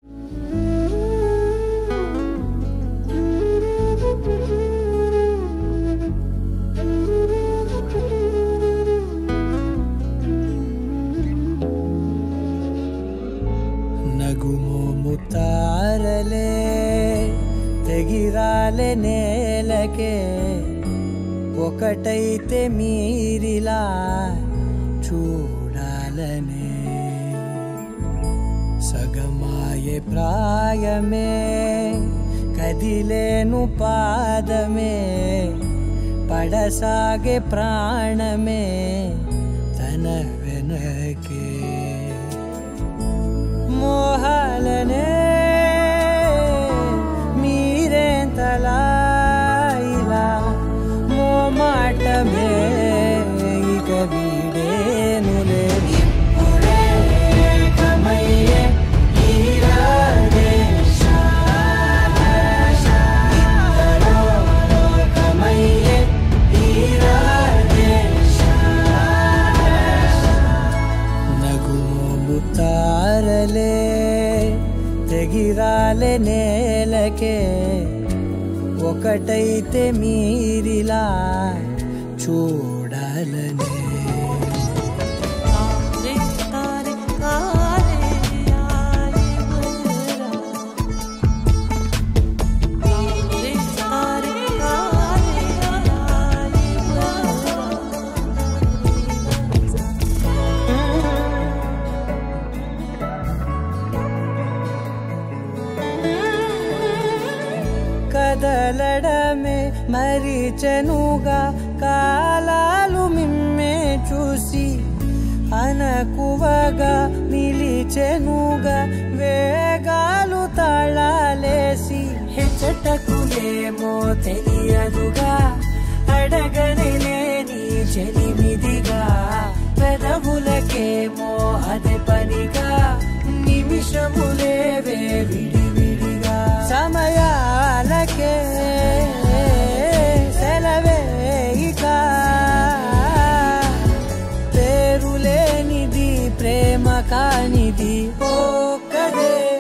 నగుమోము తారలే తెగిరాలే నేలకే ఒకటైతే మీరిలా చూడాలనే సగమాయే ప్రాయమే కదిలేను పాదమే పడసాగే ప్రాణమే తన వెనకే మోహాలనే మీరేంతలా ఇలా మోమాటమే ఇక వీడేనులే ఇప్పుడే కమయ్యే ఈరాడే ఇద్దరో లోకమయ్యే ఈరాడే నగుమోము తారలే తెగిరాలే నేలకే ఒకటైతే మీరిలా చూడాలనే కాలే కాలే కాలే ఆలే బుర్రా కాలే కాలే కాలే ఆలే కదలడమే మరిచెనుగా కాలాలు మిమ్మే చూసి అనకువగా నిలిచెనుగా వేగాలు తాళాలేసి హెచ్చటకులేమో తెలియదుగా అడగని లేని చెలిమిదిగా పెదవులకేమో అదే పనిగా నిమిషములేవే విడివిడిగా సమయాలకే సెలవే ఇక పేరులేనిది ప్రేమ కానిది ఓ కదే